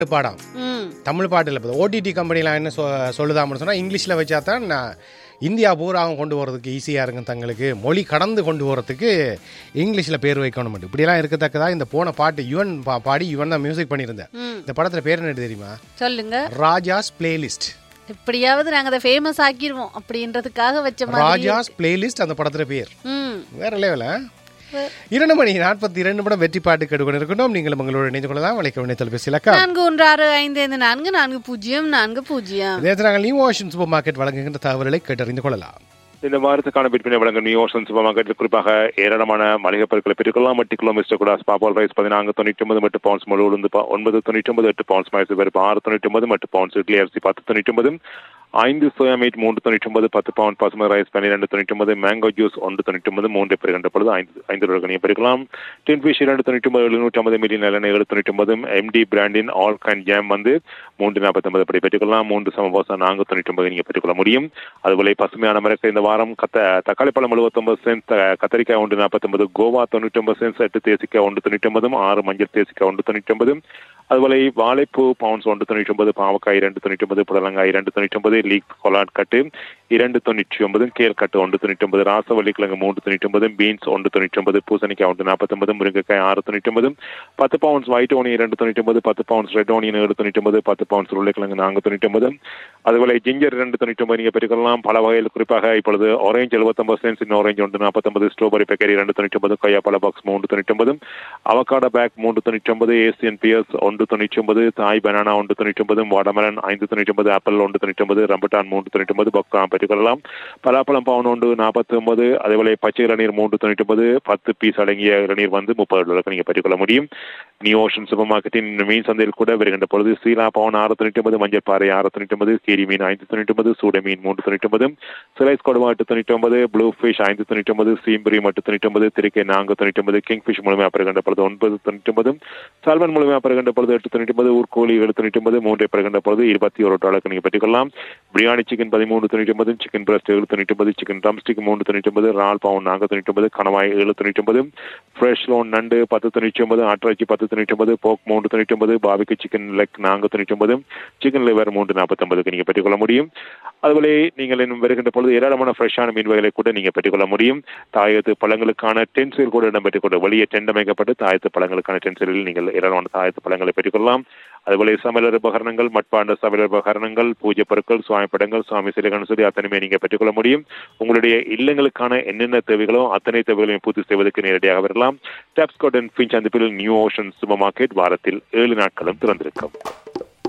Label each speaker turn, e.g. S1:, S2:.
S1: பாடம்
S2: ம்
S1: தமிழ் பாட்டு இல்லை ஓடிடி கம்பெனிலாம் என்ன சொ சொல்லுதாம்னு சொன்னால் இங்கிலீஷில் வச்சா தான் நான் இந்தியா பூராவும் கொண்டு போகிறதுக்கு ஈஸியாக இருக்கும் தங்களுக்கு மொழி கடந்து கொண்டு போகிறதுக்கு இங்கிலீஷில் பேர் வைக்கணும் இப்படிலாம் இருக்கத்தக்கதா இந்த போன பாட்டு யுவன் பா பாடி யுவன் தான் மியூசிக் பண்ணியிருந்தேன்
S2: ம்
S1: இந்த படத்தில் பேர் என்ன தெரியுமா
S2: சொல்லுங்க
S1: ராஜாஸ் பிளேலிஸ்ட்
S2: எப்படியாவது நாங்க அதை ஃபேமஸ் ஆக்கிடுவோம் அப்படின்றதுக்காக வச்ச மாதிரி
S1: ராஜாஸ் பிளேலிஸ்ட் அந்த படத்தில் பேர்
S2: ம்
S1: வேற லெவல இரண்டு மணி நாற்பத்தி இரண்டு படம் வெற்றி பாட்டு கெடுக்கணும் இருக்கட்டும் நீங்கள் உங்களோட இணைந்து கொள்ளலாம் வலைக்க வேண்டிய தொலைபேசி இலக்கம்
S2: நான்கு ஒன்று ஆறு ஐந்து ஐந்து நான்கு நான்கு பூஜ்ஜியம் நான்கு பூஜ்ஜியம்
S1: நேற்று நாங்கள் நியூ ஓஷன் சூப்பர் மார்க்கெட் வழங்குகின்ற தகவல்களை கேட்டறிந்து கொள்ளலாம்
S3: இந்த வாரத்துக்கான விற்பனை வழங்கும் நியூ ஓஷன் சூப்பர் மார்க்கெட்டில் குறிப்பாக ஏராளமான மளிகை பொருட்களை பெற்றுக்கொள்ளலாம் மட்டி கிலோ மிஸ்டர் கூட பாப்பால் ரைஸ் பதினான்கு தொண்ணூற்றி ஒன்பது எட்டு பவுன்ஸ் முழு உளுந்து ப- ஒன்பது தொண்ணூற்றி ஒன்பது எட்டு பவுன்ஸ் மைசூர் பருப்பு ஆறு தொண்ணூற்றி ஒன்பது எட்டு பவுன்ஸ் இட்லி அரிசி பத்து தொண்ணூற்றி ஒன்பது ஐந்து சோயா மீட் மூன்று தொண்ணூற்றி ஒன்பது பத்து பவுண்ட் பசுமை ரைஸ் பன்னிரெண்டு தொண்ணூற்றி ஒன்பது மேங்கோ ஜூஸ் ஒன்று தொண்ணூற்றி ஒன்பது மூன்று பெறுகின்ற பொழுது ஐந்து ஐந்து ரூபாய் பெருக்கலாம் டின் ஃபிஷ் இரண்டு தொண்ணூற்றி ஒன்பது எழுநூற்றி ஐம்பது மில்லி நல்லெண்ணெய் ஏழு தொண்ணூற்றி ஒன்பது எம்டி பிராண்டின் ஆல் கேன் ஜாம் வந்து மூன்று நாற்பத்தொன்பது படி பெற்றுக்கொள்ளலாம் மூன்று சமபோசா நான்கு தொண்ணூற்றி ஒன்பது நீங்கள் பெற்றுக்கொள்ள முடியும் அதுபோல பசுமையான மரக்கு இந்த வாரம் கத்த தக்காளி பழம் எழுபத்தொன்பது சென்ஸ் த- கத்தரிக்காய் ஒன்று நாற்பத்தொன்பது கோவா தொண்ணூற்றி ஒன்பது சென்ஸ் எட்டு தேசிக்காய் ஒன்று தொண்ணூற்றி ஒன்பதும் ஆறு மஞ்சள் தேசிக்காய் ஒன்று தொண்ணூற்றி ஒன்பது அதுபோல வாழைப்பூ பவுன்ஸ் ஒன்று தொண்ணூற்றி ஒன்பது பாவக்காய் இரண்டு தொண்ணூற்றி ஒன்பது புடலங்காய் இரண்டு தொண்ணூற்றி ஒன்பது லீக் கொலாட் கட்டு இரண்டு தொண்ணூற்றி ஒன்பது கேல் கட்டு ஒன்று தொண்ணூற்றி ஒன்பது ராசவள்ளி கிழங்கு மூன்று தொண்ணூற்றி ஒன்பது பீன்ஸ் ஒன்று தொண்ணூற்றி ஒன்பது பூசணிக்காய் ஒன்று நாற்பத்தொன்பது முருங்கைக்காய் ஆறு தொண்ணூற்றி ஒன்பது பத்து பவுன்ஸ் ஒயிட் ஓனியன் இரண்டு தொண்ணூற்றி ஒன்பது பத்து பவுன்ஸ் ரெட் ஓனியன் ஏழு தொண்ணூற்றி ஒன்பது பத்து பவுன்ஸ் உருளைக்கிழங்கு நான்கு தொண்ணூற்றி ஒன்பது அதுபோல ஜிஞ்சர் இரண்டு தொண்ணூற்றி ஒன்பது நீங்கள் பெற்றுக்கொள்ளலாம் பல வகையில் குறிப்பாக இப்பொழுது ஆரஞ்சு எழுபத்தொன்பது சென்ஸ் இன்னும் ஆரஞ்சு ஒன்று நாற்பத்தொன்பது ஸ்ட்ராபெரி பேக்கரி இரண்டு தொண்ணூற்றி ஒன்பது கொய்யா பழ பாக்ஸ் மூன்று தொண்ணூற்றி ஒன்பது அவகாடோ பேக் மூன்று தொண்ணூற்றி ஒன்பது ஏசியன் பியர்ஸ் ஒன்று தொண்ணூற்றி ஒன்பது தாய் பனானா ஒன்று தொண்ணூற்றி ஒன்பது வாட்டமலன் ஐந்து தொண்ணூற்றி ஒன்பது ஆப்பிள் ஒன்று தொண்ணூற்றி ஒன்பது ரம்பட்டான் மூன்று தொண்ணூற்றி ஒன்பது பக்ராம் பெற்றுக்கொள்ளலாம் பலாப்பழம் பவுன் ஒன்று நாற்பத்தி ஒன்பது அதேபோல பச்சை இளநீர் மூன்று தொண்ணூற்றி ஒன்பது பத்து பீஸ் அடங்கிய இளநீர் வந்து முப்பது டாலருக்கு நீங்கள் பெற்றுக்கொள்ள முடியும் நியூ ஓஷன் சூப்பர் மார்க்கெட்டின் மீன் சந்தையில் கூட வருகின்ற பொழுது சீலா பவுன் ஆறு தொண்ணூற்றி ஒன்பது மஞ்சள் பாறை ஆறு தொண்ணூற்றி ஒன்பது கீரி மீன் ஐந்து தொண்ணூற்றி ஒன்பது சூட மீன் மூன்று தொண்ணூற்றி ஒன்பது சிலைஸ் கொடுவா எட்டு தொண்ணூற்றி ஒன்பது ப்ளூ ஃபிஷ் ஐந்து தொண்ணூற்றி ஒன்பது சீம்பரி எட்டு தொண்ணூற்றி ஒன்பது திருக்கை நான்கு தொண்ணூற்றி ஒன்பது கிங் ஃபிஷ் முழுமையாக பெறுகின்ற பொழுது ஒன்பது தொண்ணூற்றி ஒன்பது சால்மன் முழுமையாக பெறுகின்ற பொழுது எட்டு தொண்ணூற்றி ஒன்பது ஊர்கோழி ஏழு தொண்ணூற்றி ஒன்பது மூன்றை பெறுகின்ற பொழுது இருபத்தி ஒரு டாலருக்கு நீங்கள் பெற்றுக்கொள்ளலாம் பிரியாணி சிக்கன் பதிமூன்று தொண்ணூற்றி ஒன்பது சிக்கன் பிரஸ்ட் ஏழு தொண்ணூற்றி ஒன்பது சிக்கன் ட்ரம் ஸ்டிக் மூன்று தொண்ணூற்றி ஒன்பது ரால் பவுன் நான்கு தொண்ணூற்றி ஒன்பது கணவாய் ஏழு தொண்ணூற்றி ஒன்பது ஃப்ரெஷ் லோன் நண்டு பத்து தொண்ணூற்றி ஒன்பது ஆட்டிறைச்சி பத்து தொண்ணூற்றி ஒன்பது போக் மூன்று தொண்ணூற்றி ஒன்பது பாபிக்கு சிக்கன் லெக் நான்கு தொண்ணூற்றி ஒன்பது சிக்கன் லிவர் மூன்று நாற்பத்தொன்பதுக்கு நீங்கள் பெற்றுக்கொள்ள முடியும் அதுபோல நீங்கள் இன்னும் வருகின்ற பொழுது ஏராளமான ஃப்ரெஷ்ஷான மீன் வகைகளை கூட நீங்கள் பெற்றுக்கொள்ள முடியும் தாயத்து பழங்களுக்கான டென்சில் கூட இடம்பெற்றுக் கொண்டு வெளியே டெண்ட் அமைக்கப்பட்டு தாயத்து பழங்களுக்கான டென்சிலில் நீங்கள் ஏராளமான தாயத்து பழங்களை பெற்றுக்கொள்ளலாம் அதுபோல சமையலர் உபகரணங்கள் மட்பாண்ட சமையலர் உபகரணங்கள் பூஜை பொருட்கள் சுவாமி படங்கள் சுவாமி சிலைகள் சொல்லி அத்தனையுமே நீங்கள் பெற்றுக்கொள்ள முடியும் உங்களுடைய இல்லங்களுக்கான என்னென்ன தேவைகளோ அத்தனை தேவைகளையும் பூர்த்தி செய்வதற்கு நேரடியாக வரலாம் டாப்ஸ்காட் அண்ட் ஃபின்ச் அந்த நியூ ஓஷன் சூப்பர் மார்க்கெட் வாரத்தில் ஏழு நாட்களும் திறந்திருக்கும்